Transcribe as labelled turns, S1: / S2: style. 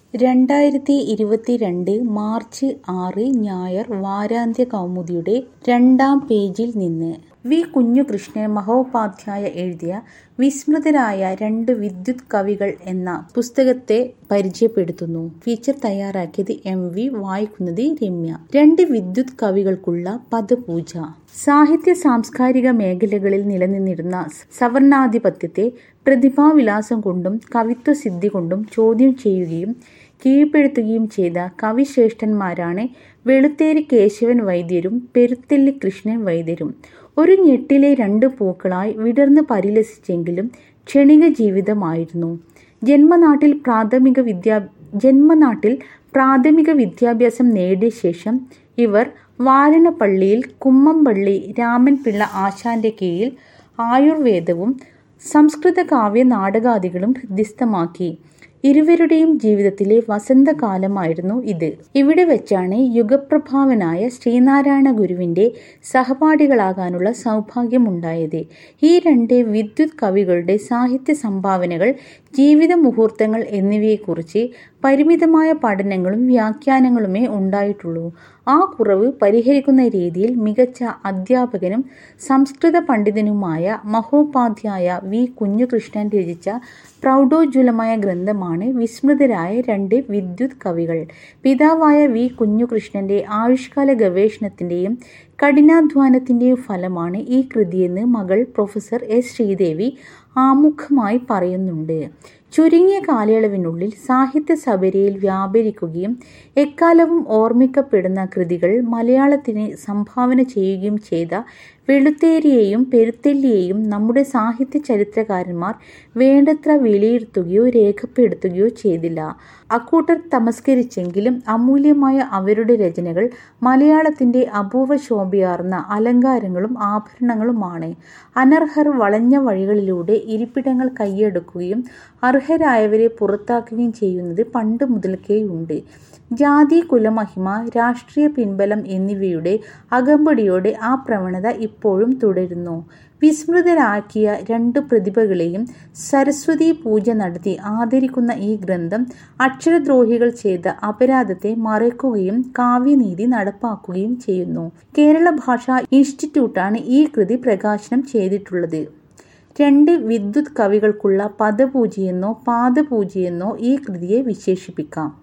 S1: രണ്ടായിരത്തി ഇരുപത്തിരണ്ട് മാർച്ച് ആറ് ഞായർ വാരാന്ത്യ കൗമുദിയുടെ രണ്ടാം പേജിൽ നിന്ന് വി കുഞ്ഞുകൃഷ്ണൻ മഹോപാധ്യായ എഴുതിയ വിസ്മൃതരായ രണ്ട് വിദ്യുത് കവികൾ എന്ന പുസ്തകത്തെ പരിചയപ്പെടുത്തുന്നു ഫീച്ചർ തയ്യാറാക്കിയത് എം വി വായിക്കുന്നത് രമ്യ രണ്ട് വിദ്യുത് കവികൾക്കുള്ള പദപൂജ സാഹിത്യ സാംസ്കാരിക മേഖലകളിൽ നിലനിന്നിരുന്ന സവർണാധിപത്യത്തെ പ്രതിഭാവിലാസം കൊണ്ടും കവിത്വസിദ്ധി കൊണ്ടും ചോദ്യം ചെയ്യുകയും കീഴ്പ്പെടുത്തുകയും ചെയ്ത കവിശ്രേഷ്ഠന്മാരാണ് വെളുത്തേരി കേശവൻ വൈദ്യരും പെരുത്തെല്ലി കൃഷ്ണൻ വൈദ്യരും ഒരു ഞെട്ടിലെ രണ്ട് പൂക്കളായി വിടർന്ന് പരിലസിച്ചെങ്കിലും ക്ഷണിക ജീവിതമായിരുന്നു ജന്മനാട്ടിൽ പ്രാഥമിക വിദ്യാ ജന്മനാട്ടിൽ പ്രാഥമിക വിദ്യാഭ്യാസം നേടിയ ശേഷം ഇവർ വാരണപ്പള്ളിയിൽ കുമ്മംപള്ളി രാമൻ പിള്ള ആശാന്റെ കീഴിൽ ആയുർവേദവും സംസ്കൃത കാവ്യ നാടകാദികളും ഹൃദ്യസ്ഥമാക്കി ഇരുവരുടെയും ജീവിതത്തിലെ വസന്തകാലമായിരുന്നു ഇത് ഇവിടെ വെച്ചാണ് യുഗപ്രഭാവനായ ശ്രീനാരായണ ഗുരുവിന്റെ സഹപാഠികളാകാനുള്ള സൗഭാഗ്യമുണ്ടായത് ഈ രണ്ട് വിദ്യുത് കവികളുടെ സാഹിത്യ സംഭാവനകൾ ജീവിത മുഹൂർത്തങ്ങൾ എന്നിവയെക്കുറിച്ച് പരിമിതമായ പഠനങ്ങളും വ്യാഖ്യാനങ്ങളുമേ ഉണ്ടായിട്ടുള്ളൂ ആ കുറവ് പരിഹരിക്കുന്ന രീതിയിൽ മികച്ച അധ്യാപകനും സംസ്കൃത പണ്ഡിതനുമായ മഹോപാധ്യായ വി കുഞ്ഞുകൃഷ്ണൻ രചിച്ച പ്രൗഢോജ്വലമായ ഗ്രന്ഥമാണ് വിസ്മൃതരായ രണ്ട് വിദ്യുത് കവികൾ പിതാവായ വി കുഞ്ഞുകൃഷ്ണന്റെ ആയുഷ്കാല ഗവേഷണത്തിന്റെയും കഠിനാധ്വാനത്തിന്റെയും ഫലമാണ് ഈ കൃതിയെന്ന് മകൾ പ്രൊഫസർ എസ് ശ്രീദേവി ആമുഖമായി പറയുന്നുണ്ട് ചുരുങ്ങിയ കാലയളവിനുള്ളിൽ സാഹിത്യ സബരിയിൽ വ്യാപരിക്കുകയും എക്കാലവും ഓർമ്മിക്കപ്പെടുന്ന കൃതികൾ മലയാളത്തിന് സംഭാവന ചെയ്യുകയും ചെയ്ത വെളുത്തേരിയെയും പെരുത്തെല്ലിയെയും നമ്മുടെ സാഹിത്യ ചരിത്രകാരന്മാർ വേണ്ടത്ര വിലയിരുത്തുകയോ രേഖപ്പെടുത്തുകയോ ചെയ്തില്ല അക്കൂട്ടർ തമസ്കരിച്ചെങ്കിലും അമൂല്യമായ അവരുടെ രചനകൾ മലയാളത്തിന്റെ അപൂർവ ശോഭയാർന്ന അലങ്കാരങ്ങളും ആഭരണങ്ങളുമാണ് അനർഹർ വളഞ്ഞ വഴികളിലൂടെ ഇരിപ്പിടങ്ങൾ കൈയടക്കുകയും അർഹരായവരെ പുറത്താക്കുകയും ചെയ്യുന്നത് പണ്ട് മുതൽക്കേയുണ്ട് ജാതി കുലമഹിമ രാഷ്ട്രീയ പിൻബലം എന്നിവയുടെ അകമ്പടിയോടെ ആ പ്രവണത ഇപ്പോഴും തുടരുന്നു വിസ്മൃതരാക്കിയ രണ്ട് പ്രതിഭകളെയും സരസ്വതി പൂജ നടത്തി ആദരിക്കുന്ന ഈ ഗ്രന്ഥം അക്ഷരദ്രോഹികൾ ചെയ്ത അപരാധത്തെ മറയ്ക്കുകയും കാവ്യനീതി നടപ്പാക്കുകയും ചെയ്യുന്നു കേരള ഭാഷാ ഇൻസ്റ്റിറ്റ്യൂട്ടാണ് ഈ കൃതി പ്രകാശനം ചെയ്തിട്ടുള്ളത് രണ്ട് വിദ്യുത് കവികൾക്കുള്ള പദപൂജയെന്നോ പാദപൂജയെന്നോ ഈ കൃതിയെ വിശേഷിപ്പിക്കാം